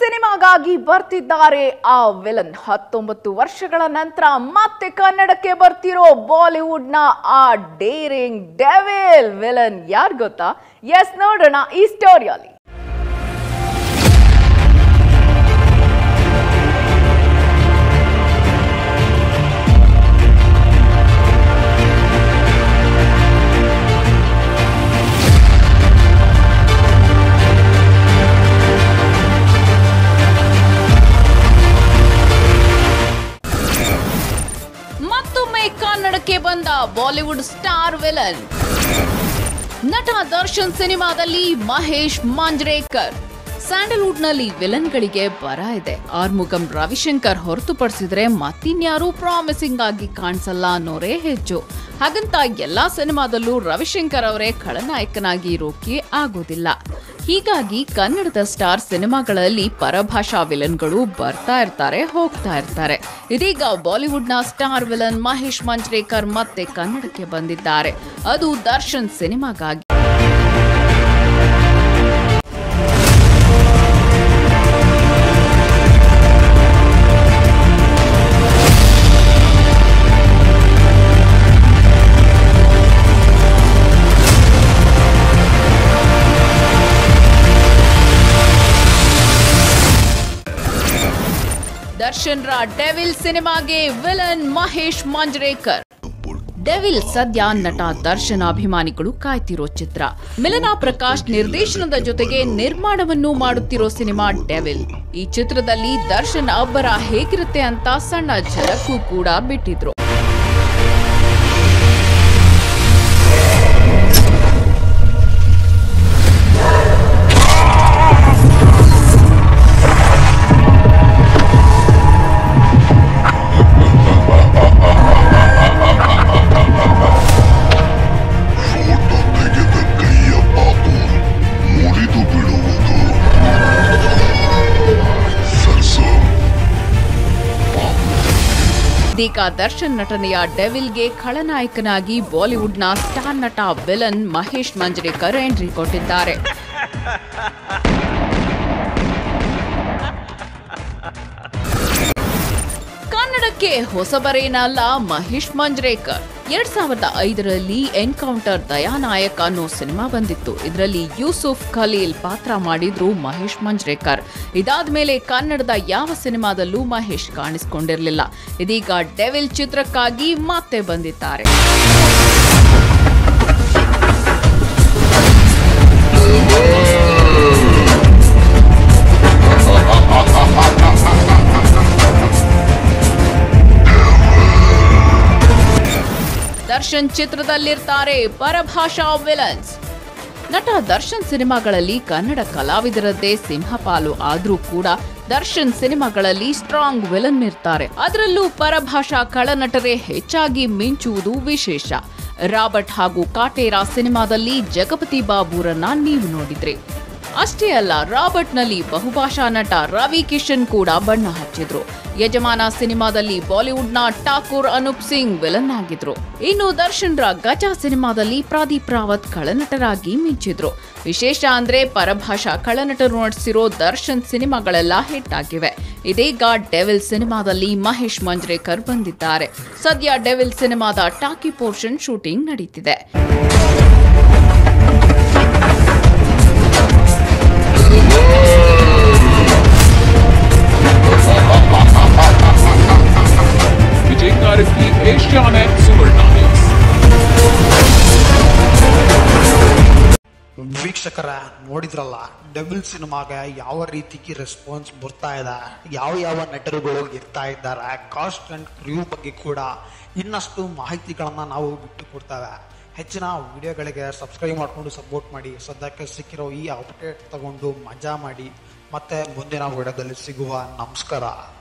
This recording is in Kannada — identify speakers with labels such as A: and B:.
A: ಸಿನಿಮಾಗಾಗಿ ಬರ್ತಿದ್ದಾರೆ ಆ ವಿಲನ್ ಹತ್ತೊಂಬತ್ತು ವರ್ಷಗಳ ನಂತರ ಮತ್ತೆ ಕನ್ನಡಕ್ಕೆ ಬರ್ತಿರೋ ಬಾಲಿವುಡ್ನ ಆ ಡೇರಿಂಗ್ ಡೆವಿಲ್ ವಿಲನ್ ಯಾರು ಗೊತ್ತಾ ಎಸ್ ನೋಡೋಣ ಈ ಸ್ಟೋರಿಯಲ್ಲಿ ಮತ್ತೊಮ್ಮೆ ಕನ್ನಡಕ್ಕೆ ಬಂದ ಬಾಲಿವುಡ್ ಸ್ಟಾರ್ ವಿಲನ್ ನಟ ದರ್ಶನ್ ಸಿನಿಮಾದಲ್ಲಿ ಮಹೇಶ್ ಮಾಂಜ್ರೇಕರ್ ಸ್ಯಾಂಡಲ್ವುಡ್ನಲ್ಲಿ ವಿಲನ್ಗಳಿಗೆ ಬರ ಇದೆ ಆರ್ಮುಗಂ ರವಿಶಂಕರ್ ಹೊರತುಪಡಿಸಿದ್ರೆ ಮತ್ತಿನ್ಯಾರೂ ಪ್ರಾಮಿಸಿಂಗ್ ಆಗಿ ಕಾಣಿಸಲ್ಲ ಅನ್ನೋರೇ ಹೆಚ್ಚು ಹಾಗಂತ ಎಲ್ಲಾ ಸಿನಿಮಾದಲ್ಲೂ ರವಿಶಂಕರ್ ಅವರೇ ಖಳನಾಯಕನಾಗಿ ಇರೋಕೆ ಆಗೋದಿಲ್ಲ ಹೀಗಾಗಿ ಕನ್ನಡದ ಸ್ಟಾರ್ ಸಿನಿಮಾಗಳಲ್ಲಿ ಪರಭಾಷಾ ವಿಲನ್ಗಳು ಬರ್ತಾ ಇರ್ತಾರೆ ಹೋಗ್ತಾ ಇರ್ತಾರೆ ಇದೀಗ ಬಾಲಿವುಡ್ನ ಸ್ಟಾರ್ ವಿಲನ್ ಮಹೇಶ್ ಮಂಜ್ರೇಕರ್ ಮತ್ತೆ ಕನ್ನಡಕ್ಕೆ ಬಂದಿದ್ದಾರೆ ಅದು ದರ್ಶನ್ ಸಿನಿಮಾಗಾಗಿ ದರ್ಶನ್ ರ ಡೆವಿಲ್ ಸಿನಿಮಾಗೆ ವಿಲನ್ ಮಹೇಶ್ ಮಾಂಜ್ರೇಕರ್ ಡೆವಿಲ್ ಸದ್ಯ ನಟ ದರ್ಶನ್ ಅಭಿಮಾನಿಗಳು ಕಾಯ್ತಿರೋ ಚಿತ್ರ ಮಿಲನಾ ಪ್ರಕಾಶ್ ನಿರ್ದೇಶನದ ಜೊತೆಗೆ ನಿರ್ಮಾಣವನ್ನು ಮಾಡುತ್ತಿರೋ ಸಿನಿಮಾ ಡೆವಿಲ್ ಈ ಚಿತ್ರದಲ್ಲಿ ದರ್ಶನ್ ಅಬ್ಬರ ಹೇಗಿರುತ್ತೆ ಅಂತ ಸಣ್ಣ ಝಲಕು ಕೂಡ ಬಿಟ್ಟಿದ್ರು
B: ಫೋಟೋ ತೆಗೆದ ಕೈಯ ಪಾಪು ಮುರಿದು ಬಿಡುವುದು ಸರ್ಸೋ
A: ಇದೀಗ ದರ್ಶನ್ ನಟನೆಯ ಡೆವಿಲ್ಗೆ ಖಳನಾಯಕನಾಗಿ ಬಾಲಿವುಡ್ನ ಸ್ಟಾರ್ ನಟ ವಿಲನ್ ಮಹೇಶ್ ಮಂಜ್ರೇಕರ್ ಎಂಟ್ರಿ ಕೊಟ್ಟಿದ್ದಾರೆ ಕನ್ನಡಕ್ಕೆ ಹೊಸಬರೇನಲ್ಲ ಮಹೇಶ್ ಮಂಜ್ರೇಕರ್ ಎರಡ್ ಸಾವಿರದ ಐದರಲ್ಲಿ ಎನ್ಕೌಂಟರ್ ದಯಾನಾಯಕ್ ಅನ್ನೋ ಸಿನಿಮಾ ಬಂದಿತ್ತು ಇದರಲ್ಲಿ ಯೂಸುಫ್ ಖಲೀಲ್ ಪಾತ್ರ ಮಾಡಿದ್ರು ಮಹೇಶ್ ಮಂಜ್ರೇಕರ್ ಇದಾದ್ಮೇಲೆ ಕನ್ನಡದ ಯಾವ ಸಿನಿಮಾದಲ್ಲೂ ಮಹೇಶ್ ಕಾಣಿಸಿಕೊಂಡಿರಲಿಲ್ಲ ಇದೀಗ ಡೆವಿಲ್ ಚಿತ್ರಕ್ಕಾಗಿ ಮತ್ತೆ ಬಂದಿದ್ದಾರೆ ದರ್ಶನ್ ಚಿತ್ರದಲ್ಲಿರ್ತಾರೆ ಪರಭಾಷಾ ವಿಲನ್ಸ್ ನಟ ದರ್ಶನ್ ಸಿನಿಮಾಗಳಲ್ಲಿ ಕನ್ನಡ ಕಲಾವಿದರದ್ದೇ ಸಿಂಹಪಾಲು ಆದ್ರೂ ಕೂಡ ದರ್ಶನ್ ಸಿನಿಮಾಗಳಲ್ಲಿ ಸ್ಟ್ರಾಂಗ್ ವಿಲನ್ ಇರ್ತಾರೆ ಅದರಲ್ಲೂ ಪರಭಾಷಾ ಕಳನಟರೇ ಹೆಚ್ಚಾಗಿ ಮಿಂಚುವುದು ವಿಶೇಷ ರಾಬರ್ಟ್ ಹಾಗೂ ಕಾಟೇರ ಸಿನಿಮಾದಲ್ಲಿ ಜಗಪತಿ ಬಾಬುರನ್ನ ನೀವು ನೋಡಿದ್ರಿ ಅಷ್ಟೇ ಅಲ್ಲ ರಾಬರ್ಟ್ನಲ್ಲಿ ಬಹುಭಾಷಾ ನಟ ರವಿ ಕಿಶನ್ ಕೂಡ ಬಣ್ಣ ಹಚ್ಚಿದ್ರು ಯಜಮಾನ ಸಿನಿಮಾದಲ್ಲಿ ಬಾಲಿವುಡ್ನ ಠಾಕೂರ್ ಅನೂಪ್ ಸಿಂಗ್ ವಿಲನ್ ಆಗಿದ್ರು ಇನ್ನು ದರ್ಶನ್ ರ ಗಜ ಸಿನಿಮಾದಲ್ಲಿ ಪ್ರದೀಪ್ ರಾವತ್ ಖಳನಟರಾಗಿ ಮಿಂಚಿದ್ರು ವಿಶೇಷ ಅಂದ್ರೆ ಪರಭಾಷಾ ಖಳನಟರು ನಟಿಸಿರೋ ದರ್ಶನ್ ಸಿನಿಮಾಗಳೆಲ್ಲ ಹಿಟ್ ಆಗಿವೆ ಇದೀಗ ಡೆವಿಲ್ ಸಿನಿಮಾದಲ್ಲಿ ಮಹೇಶ್ ಮಂಜ್ರೇಕರ್ ಬಂದಿದ್ದಾರೆ ಸದ್ಯ ಡೆವಿಲ್ ಸಿನಿಮಾದ ಟಾಕಿ ಪೋರ್ಷನ್ ಶೂಟಿಂಗ್ ನಡೀತಿದೆ
C: ವಿಜಯಕಾರಕ್ಕೆ ಏಷ್ಯಾನೆಟ್ ಸುವರ್ಣ ನ್ಯೂಸ್
D: ವೀಕ್ಷಕರ ನೋಡಿದ್ರಲ್ಲ ಡಬಲ್ ಸಿನಿಮಾಗೆ ಯಾವ ರೀತಿಗೆ ರೆಸ್ಪಾನ್ಸ್ ಬರ್ತಾ ಇದೆ ಯಾವ ಯಾವ ನಟರುಗಳು ಇರ್ತಾ ಇದ್ದಾರೆ ಕಾಸ್ಟ್ ಅಂಡ್ ಕ್ರ್ಯೂ ಬಗ್ಗೆ ಕೂಡ ಇನ್ನಷ್ಟು ಮಾಹಿತಿಗಳನ್ನ ನಾವು ಬಿಟ್ಟು ಕೊಡ್ತೇವೆ ಹೆಚ್ಚಿನ ವಿಡಿಯೋಗಳಿಗೆ ಸಬ್ಸ್ಕ್ರೈಬ್ ಮಾಡಿಕೊಂಡು ಸಪೋರ್ಟ್ ಮಾಡಿ ಸದ್ಯಕ್ಕೆ ಸಿಕ್ಕಿರೋ ಈ ಅಪ್ಡೇಟ್ ತಗೊಂಡು ಮಜಾ ಮಾಡಿ ಮತ್ತೆ ಮುಂದಿನ ವಿಡಿಯೋದಲ್ಲಿ ಸಿಗುವ ನಮಸ್ಕಾರ